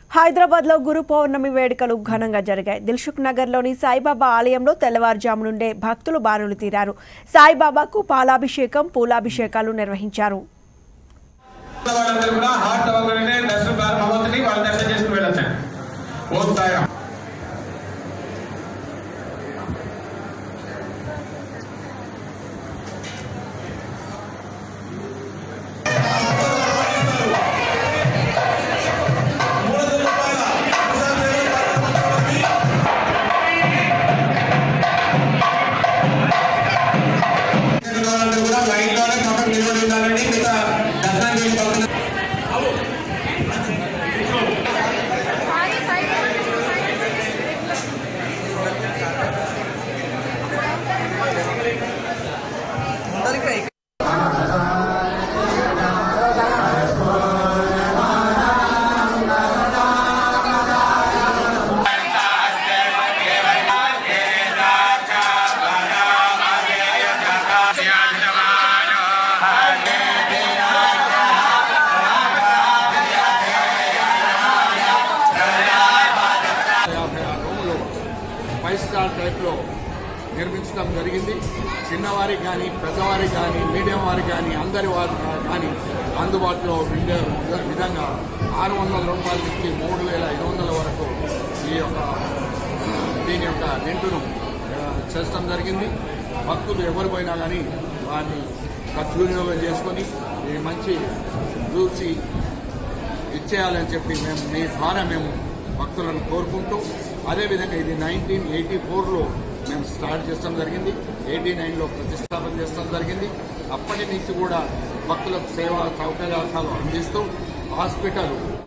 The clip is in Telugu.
హైదరాబాద్ లో గురు పౌర్ణమి వేడుకలు ఘనంగా జరిగాయి దిల్సుఖ్ నగర్ లోని సాయిబాబా ఆలయంలో తెల్లవారుజాము నుండే భక్తులు బారులు తీరారు సాయిబాబాకు పాలాభిషేకం పూలాభిషేకాలు నిర్వహించారు వాళ్ళందరూ కూడా హార్ట్ అవ్వగానే దర్శనం ప్రారంభమవుతుంది వాళ్ళు దర్శనం చేసుకుని వెళ్ళొచ్చు ఓం సాయిరామ్ వాళ్ళందరూ కూడా లైన్ లోనే కాబట్టి నిలబడి ఉండాలని మిగతా దర్శనానికి వెళ్ళిపోతున్నారు యాభై ఆరు రూములు ఫైవ్ స్టార్ టైప్లో నిర్మించడం జరిగింది చిన్నవారికి కానీ పెద్దవారికి కానీ మీడియం వారికి కానీ అందరి వారికి కానీ అందుబాటులో ఉండే విధంగా ఆరు వందల రూపాయల నుంచి మూడు వేల ఐదు వందల వరకు ఈ యొక్క దీని యొక్క రెంటును ఆ, చేస్తడం జరిగింది భక్తులు ఎవరు పోయినా కానీ వారిని సద్వినియోగం చేసుకొని ఈ మంచి చూసి ఇచ్చేయాలని చెప్పి మేము మీ ద్వారా మేము భక్తులను కోరుకుంటూ అదేవిధంగా ఇది నైన్టీన్ ఎయిటీ ఫోర్లో మేము స్టార్ట్ చేస్తాం జరిగింది ఎయిటీ నైన్లో ప్రతిష్టాపన చేస్తాం జరిగింది అప్పటి నుంచి కూడా భక్తులకు సేవా సౌకర్యాలు అందిస్తూ హాస్పిటల్